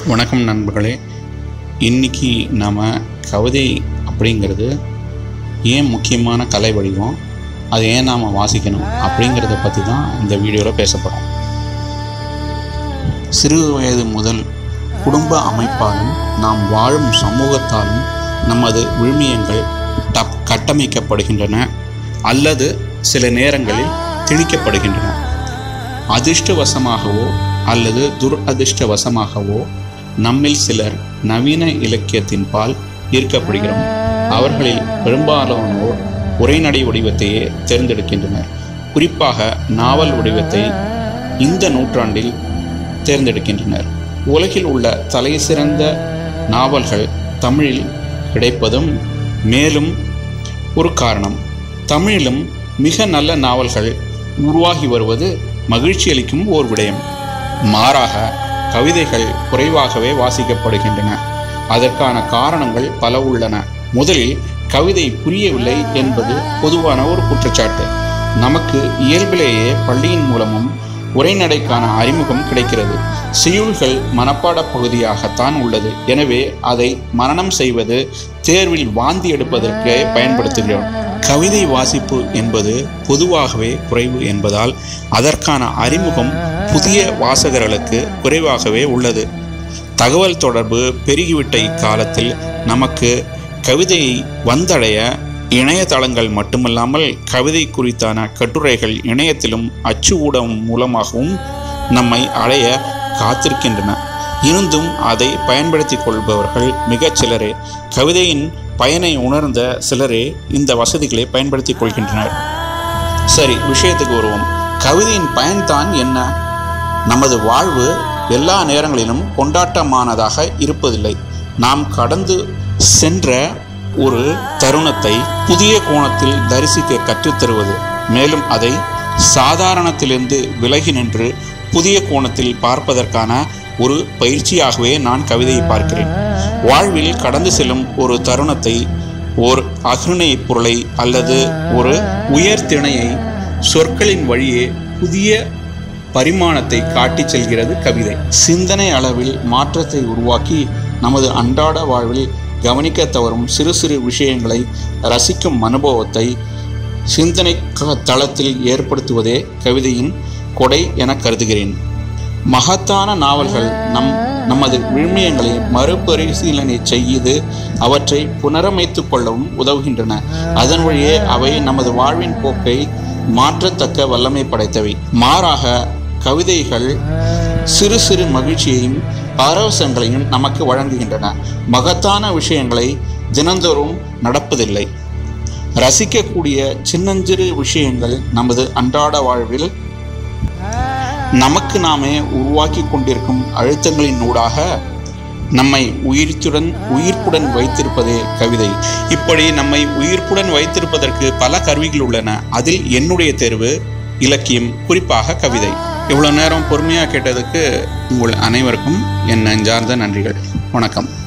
வணக்கம் நண்பர்களே இன்னைக்கு நாம் கவிதை அப்படிங்கிறது ஏன் முக்கியமான கலை வடிவம் அதை ஏன் நாம் வாசிக்கணும் அப்படிங்கிறத பற்றி தான் இந்த வீடியோவில் பேசப்படும் சிறு வயது முதல் குடும்ப அமைப்பாலும் நாம் வாழும் சமூகத்தாலும் நமது விழுமியங்கள் டப் கட்டமைக்கப்படுகின்றன அல்லது சில நேரங்களில் திணிக்கப்படுகின்றன அதிர்ஷ்டவசமாகவோ அல்லது துரதிர்ஷ்டவசமாகவோ நம்மில் சிலர் நவீன இலக்கியத்தின் பால் ஈர்க்கப்படுகிறோம் அவர்களில் பெரும்பாலானோர் உரைநடை வடிவத்தையே தேர்ந்தெடுக்கின்றனர் குறிப்பாக நாவல் வடிவத்தை இந்த நூற்றாண்டில் தேர்ந்தெடுக்கின்றனர் உலகில் உள்ள தலைசிறந்த நாவல்கள் தமிழில் கிடைப்பதும் மேலும் ஒரு காரணம் தமிழிலும் மிக நல்ல நாவல்கள் உருவாகி வருவது மகிழ்ச்சி அளிக்கும் ஓர் விடயம் மாறாக கவிதைகள் குறைவாகவே வாசிக்கப்படுகின்றன அதற்கான காரணங்கள் பல உள்ளன முதலில் கவிதை புரியவில்லை என்பது பொதுவான ஒரு குற்றச்சாட்டு நமக்கு இயல்பிலேயே பள்ளியின் மூலமும் உரைநடைக்கான அறிமுகம் கிடைக்கிறது செய்யுள்கள் மனப்பாட பகுதியாகத்தான் உள்ளது எனவே அதை மரணம் செய்வது தேர்வில் வாந்தி எடுப்பதற்கே பயன்படுத்துகிறோம் கவிதை வாசிப்பு என்பது பொதுவாகவே குறைவு என்பதால் அதற்கான அறிமுகம் புதிய வாசகர்களுக்கு குறைவாகவே உள்ளது தகவல் தொடர்பு பெருகிவிட்ட இக்காலத்தில் நமக்கு கவிதையை வந்தடைய இணையதளங்கள் மட்டுமல்லாமல் கவிதை குறித்தான கட்டுரைகள் இணையத்திலும் அச்சு ஊடகம் மூலமாகவும் நம்மை அடைய காத்திருக்கின்றன இருந்தும் அதை பயன்படுத்தி கொள்பவர்கள் மிகச் சிலரே கவிதையின் பயனை உணர்ந்த சிலரே இந்த வசதிகளை பயன்படுத்திக் கொள்கின்றனர் சரி விஷயத்துக்கு வருவோம் கவிதையின் பயன்தான் என்ன நமது வாழ்வு எல்லா நேரங்களிலும் கொண்டாட்டமானதாக இருப்பதில்லை நாம் கடந்து சென்ற ஒரு தருணத்தை புதிய கோணத்தில் தரிசிக்க கற்றுத்தருவது மேலும் அதை சாதாரணத்திலிருந்து விலகி நின்று புதிய கோணத்தில் பார்ப்பதற்கான ஒரு பயிற்சியாகவே நான் கவிதையை பார்க்கிறேன் வாழ்வில் கடந்து செல்லும் ஒரு தருணத்தை ஓர் அகிருணை பொருளை அல்லது ஒரு உயர்திணையை சொற்களின் வழியே புதிய பரிமாணத்தை காட்டிச் செல்கிறது கவிதை சிந்தனை அளவில் மாற்றத்தை உருவாக்கி நமது அன்றாட வாழ்வில் கவனிக்க தவறும் சிறு சிறு விஷயங்களை ரசிக்கும் அனுபவத்தை சிந்தனை க- தளத்தில் ஏற்படுத்துவதே கவிதையின் கொடை என கருதுகிறேன் மகத்தான நாவல்கள் நம் நமது விழுமியங்களை மறுபரிசீலனை செய்து அவற்றை புனரமைத்துக் கொள்ளவும் உதவுகின்றன அதன் வழியே அவை நமது வாழ்வின் போக்கை மாற்றத்தக்க வல்லமை படைத்தவை மாறாக கவிதைகள் சிறு சிறு மகிழ்ச்சியையும் பரவசங்களையும் நமக்கு வழங்குகின்றன மகத்தான விஷயங்களை தினந்தோறும் நடப்பதில்லை ரசிக்கக்கூடிய சின்னஞ்சிறு விஷயங்கள் நமது அன்றாட வாழ்வில் நமக்கு நாமே உருவாக்கி கொண்டிருக்கும் அழுத்தங்களின் ஊடாக நம்மை உயிர்த்துடன் உயிர்ப்புடன் வைத்திருப்பதே கவிதை இப்படி நம்மை உயிர்ப்புடன் வைத்திருப்பதற்கு பல கருவிகள் உள்ளன அதில் என்னுடைய தேர்வு இலக்கியம் குறிப்பாக கவிதை இவ்வளோ நேரம் பொறுமையாக கேட்டதுக்கு உங்கள் அனைவருக்கும் என் நெஞ்சார்ந்த நன்றிகள் வணக்கம்